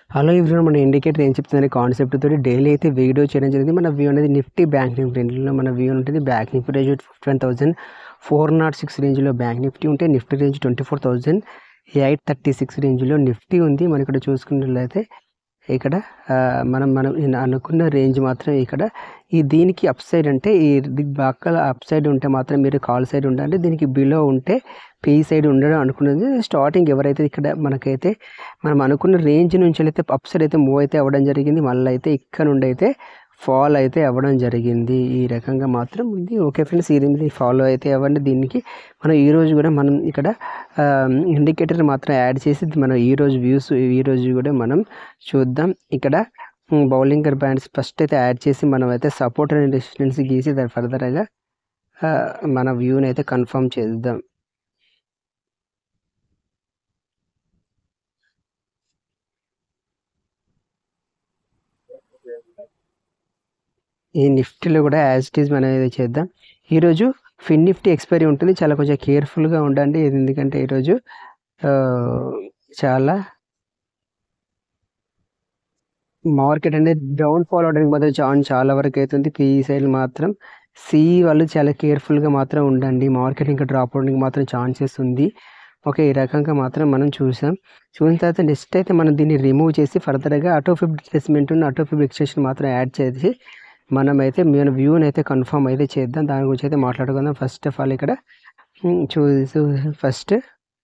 hello ఇవ్వరు మన indicator ఏం చెప్తుందని కాన్సెప్ట్ తోటి డైలీ అయితే వీడియో చేయడం జరిగింది మన వ్యూ అనేది నిఫ్టీ బ్యాంక్ నిఫ్టీ రెండులో మన వ్యూ ఉంటుంది bank Nifty range fifty one thousand four nought six రేంజ్లో బ్యాంక్ నిఫ్టీ ఉంటే Nifty range twenty four thousand eight thirty six రేంజ్లో నిఫ్టీ ఉంది మనం ఇక్కడ చూసుకున్నట్లయితే ఇక్కడ ఆ, మనం మనం ఇన్ అనుకున్న రేంజ్ మాత్రం ఇక్కడ ఈ దీనికి అప్ సైడ్ అంటే ఈ పక్కల అప్ సైడ్ ఉంటే మాత్రం మీరు కాల్ సైడ్ ఉండాలి దీనికి బిలో ఉంటే పీ సైడ్ ఉండడం అనుకున్నది స్టార్టింగ్ ఎవరైతే ఇక్కడ మనకైతే మనం అనుకున్న రేంజ్ నుంచి అయితే అప్ సైడ్ అయితే మూవ్ అయితే అవ్వడం జరిగింది మళ్ళీ అయితే ఇక్కడ నుండి అయితే ఫాల్ అయితే అవ్వడం జరిగింది ఈ రకంగా మాత్రం ఉంది ఓకే ఫ్రెండ్స్ ఈ రేంజ్ ఫాలో అయితే అవ్వండి దీనికి మనం ఈ రోజు కూడా మనం ఇక్కడ ఇండికేటర్ మాత్రం యాడ్ చేసి మనం ఈ రోజు వ్యూస్ ఈ రోజు కూడా మనం చూద్దాం ఇక్కడ బౌలింగ్ బ్యాండ్స్ ఫస్ట్ అయితే యాడ్ చేసి మనం అయితే సపోర్ట్ అండ్ రెసిస్టెన్స్ గీసి దాని ఫర్దర్గా మన వ్యూని అయితే కన్ఫర్మ్ చేద్దాం ఈ నిఫ్టీలో కూడా యాజ్ ఇట్ ఈజ్ మనం ఇది చేద్దాం ఈరోజు ఫిన్ నిఫ్టీ ఎక్స్పైరీ ఉంటుంది చాలా కొంచెం కేర్ఫుల్గా ఉండండి ఇది ఎందుకంటే ఈరోజు ఆ, చాలా మార్కెట్ అనేది డౌన్ ఫాల్ అవడానికి మాత్రం చాలా చాలా వరకు అవుతుంది పిఈ సైడ్ మాత్రం సి వాళ్ళు చాలా కేర్ఫుల్గా మాత్రం ఉండండి మార్కెట్ ఇంకా డ్రాప్ అవడానికి మాత్రం ఛాన్సెస్ ఉంది ఓకే ఈ రకంగా మాత్రం మనం చూసాం చూసిన తర్వాత నెక్స్ట్ అయితే మనం దీన్ని రిమూవ్ చేసి ఫర్దర్గా auto fib replacement auto fib extension మాత్రం యాడ్ చేసి మనమైతే మన వ్యూని అయితే కన్ఫర్మ్ అయితే చేద్దాం దాని గురించి అయితే మాట్లాడుకుందాం ఫస్ట్ ఆఫ్ ఆల్ ఇక్కడ చూసి ఫస్ట్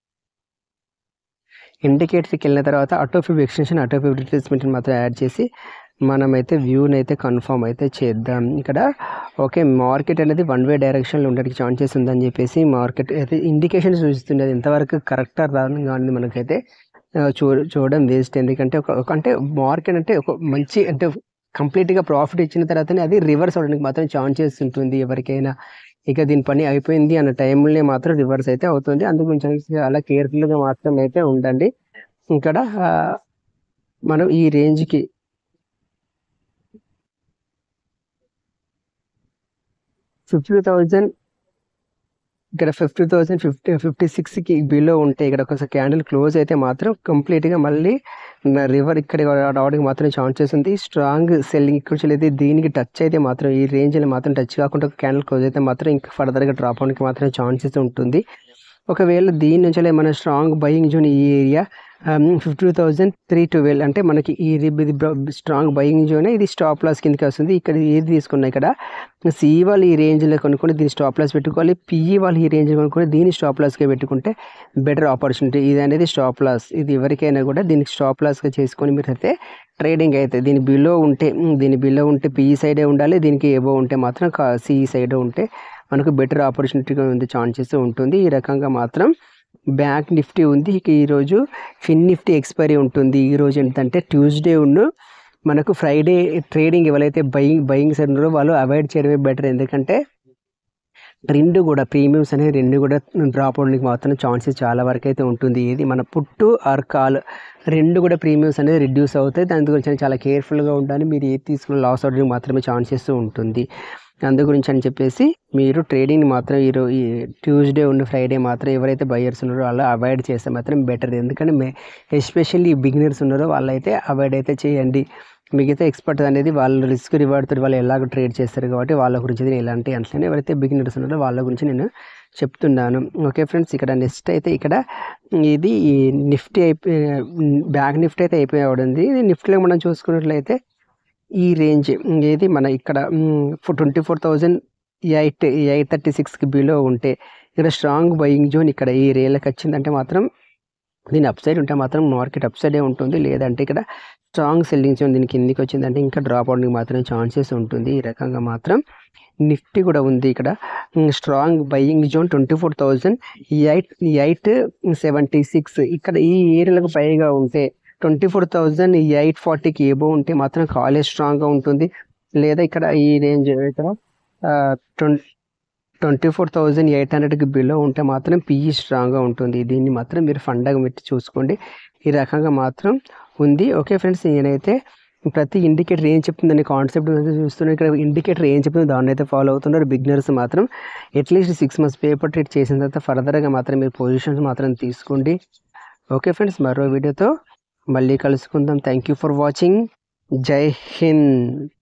ఇండికేటర్కి వెళ్ళిన తర్వాత auto fib extension auto fib replacement మాత్రం యాడ్ చేసి మనమైతే వ్యూని అయితే కన్ఫర్మ్ అయితే చేద్దాం ఇక్కడ ఓకే మార్కెట్ అనేది వన్ వే డైరెక్షన్లో ఉండడానికి ఛాన్సెస్ ఉందని చెప్పేసి మార్కెట్ అయితే ఇండికేషన్ సూచిస్తుంది అది ఎంతవరకు కరెక్టా రాని కానీ మనకైతే ఆ, చూ చూడడం వేస్ట్ ఎందుకంటే ఒక ఒక- అంటే మార్కెట్ అంటే ఒక మంచి అంటే కంప్లీట్గా ప్రాఫిట్ ఇచ్చిన తర్వాతనే అది రివర్స్ అవడానికి మాత్రం ఛాన్సెస్ ఉంటుంది ఎవరికైనా ఇక దీని పని అయిపోయింది అన్న టైంలో మాత్రం రివర్స్ అయితే అవుతుంది అందు గురించి చాలా కేర్ఫుల్గా మాత్రం అయితే ఉండండి ఇక్కడ ఆ, మనం ఈ రేంజ్కి ఫిఫ్టీ థౌజండ్ ఇక్కడ ఫిఫ్టీ థౌసండ్ ఫిఫ్టీ ఫిఫ్టీ సిక్స్కి బిలో ఉంటే ఇక్కడ ఒక క్యాండిల్ క్లోజ్ అయితే మాత్రం కంప్లీట్గా మళ్ళీ రివర్ ఇక్కడ రావడానికి మాత్రం ఛాన్సెస్ ఉంది స్ట్రాంగ్ సెల్లింగ్ ఇక్కడ అయితే దీనికి టచ్ అయితే మాత్రం ఈ రేంజ్లో మాత్రం టచ్ కాకుండా క్యాండిల్ క్లోజ్ అయితే మాత్రం ఇంకా ఫర్దర్గా డ్రాప్ అవడానికి మాత్రం ఛాన్సెస్ ఉంటుంది ఒకవేళ దీని నుంచి మన స్ట్రాంగ్ బయింగ్ జోన్ ఈ area fifty thousand three twelve అంటే మనకి ఈ రిబ్ ఇది స్ట్రాంగ్ బయింగ్ జోన్ ఇది స్టాప్ లాస్ కిందకి వస్తుంది ఇక్కడ ఏది తీసుకున్నా ఇక్కడ సి వాళ్ళు ఈ రేంజ్లో కొనుక్కొని దీని స్టాప్ లాస్ పెట్టుకోవాలి పిఈ వాళ్ళు ఈ రేంజ్లో కొనుక్కొని దీని స్టాప్ లాస్గా పెట్టుకుంటే బెటర్ ఆపర్చునిటీ ఇది అనేది స్టాప్ లాస్ ఇది ఎవరికైనా కూడా దీనికి స్టాప్ లాస్గా చేసుకొని మీరు అయితే ట్రేడింగ్ అయితే దీని బిలో ఉంటే ఉమ్, దీని బిలో ఉంటే పిఈ సైడే ఉండాలి దీనికి ఏవో ఉంటే మాత్రం సిఈ సైడ్ ఉంటే మనకు బెటర్ ఆపర్చునిటీగా ఉంది ఛాన్సెస్ ఉంటుంది ఈ రకంగా మాత్రం బ్యాంక్ నిఫ్టీ ఉంది ఇక ఈరోజు ఫిన్ నిఫ్టీ ఎక్స్పైరీ ఉంటుంది ఈరోజు ఏంటంటే ట్యూస్డే ఉన్న మనకు ఫ్రైడే ట్రేడింగ్ ఎవరైతే బయింగ్ బయింగ్ సైడ్ ఉన్నారో వాళ్ళు అవాయిడ్ చేయడమే బెటర్ ఎందుకంటే రెండు కూడా ప్రీమియమ్స్ అనేది రెండు కూడా డ్రాప్ అవడానికి మాత్రం ఛాన్సెస్ చాలా వరకు అయితే ఉంటుంది ఏది మన పుట్టు ఆర్ కాల్ రెండు కూడా ప్రీమియమ్స్ అనేది రిడ్యూస్ అవుతాయి దాని గురించి చాలా కేర్ఫుల్గా ఉండాలి మీరు ఏది తీసుకున్న లాస్ అవడానికి మాత్రమే ఛాన్సెస్ ఉంటుంది అందు గురించి అని చెప్పేసి మీరు ట్రేడింగ్ మాత్రం ఈ రో- ఈ ట్యూస్డే ఉన్న ఫ్రైడే మాత్రం ఎవరైతే బయర్స్ ఉన్నారో వాళ్ళు అవాయిడ్ చేస్తే మాత్రం బెటర్ ఎందుకంటే మే ఎస్పెషల్లీ బిగినర్స్ ఉన్నారో వాళ్ళైతే అవాయిడ్ అయితే చేయండి మిగతా ఎక్స్పర్ట్ అనేది వాళ్ళు రిస్క్ రివార్డ్ తోటి వాళ్ళు ఎలాగో ట్రేడ్ చేస్తారు కాబట్టి వాళ్ళ గురించి నేను ఎలాంటి అంటలేను ఎవరైతే బిగినర్స్ ఉన్నారో వాళ్ళ గురించి నేను చెప్తున్నాను ఓకే ఫ్రెండ్స్ ఇక్కడ నెక్స్ట్ అయితే ఇక్కడ ఇది నిఫ్టీ అయిపోయి బ్యాంక్ నిఫ్టీ అయితే అయిపోయి ఉంది ఇది నిఫ్టీలో మనం చూసుకున్నట్లయితే ఈ రేంజ్ ఏది మన ఇక్కడ twenty four thousand eight eight thirty సిక్స్కి బిలో ఉంటే ఇక్కడ స్ట్రాంగ్ బయింగ్ జోన్ ఇక్కడ ఈ రేళ్ళకి వచ్చిందంటే మాత్రం దీని అప్ సైడ్ ఉంటే మాత్రం మార్కెట్ అప్ సైడే ఉంటుంది లేదంటే ఇక్కడ స్ట్రాంగ్ సెల్లింగ్ జోన్ దీని కిందికి వచ్చిందంటే ఇంకా డ్రాప్ అవడానికి మాత్రం ఛాన్సెస్ ఉంటుంది ఈ రకంగా మాత్రం నిఫ్టీ కూడా ఉంది ఇక్కడ strong buying zone twenty four thousand eight eight seventy six ఇక్కడ ఈ ఏరియాలకు పైగా ఉంటే ట్వంటీ ఫోర్ థౌజండ్ ఎయిట్ ఫార్టీకి ఏబో ఉంటే మాత్రం కాలేజ్ స్ట్రాంగ్గా ఉంటుంది లేదా ఇక్కడ ఈ రేంజ్ ఇక్కడ twenty twenty four thousand eight హండ్రెడ్కి బిలో ఉంటే మాత్రం పిఈ స్ట్రాంగ్గా ఉంటుంది దీన్ని మాత్రం మీరు ఫండగా పెట్టి చూసుకోండి ఈ రకంగా మాత్రం ఉంది ఓకే ఫ్రెండ్స్ నేనైతే ప్రతి ఇండికేటర్ ఏం చెప్తుందని కాన్సెప్ట్ అయితే చూస్తున్నాను ఇక్కడ ఇండికేటర్ ఏం చెప్తుందో దాన్ని అయితే ఫాలో అవుతున్నారు బిగినర్స్ మాత్రం at least six months paper trade చేసిన తర్వాత ఫర్దర్గా మాత్రం మీరు పొజిషన్స్ మాత్రం తీసుకోండి ఓకే ఫ్రెండ్స్ మరో వీడియోతో మళ్ళీ కలుసుకుందాం థ్యాంక్ యూ ఫర్ వాచింగ్ జై హింద్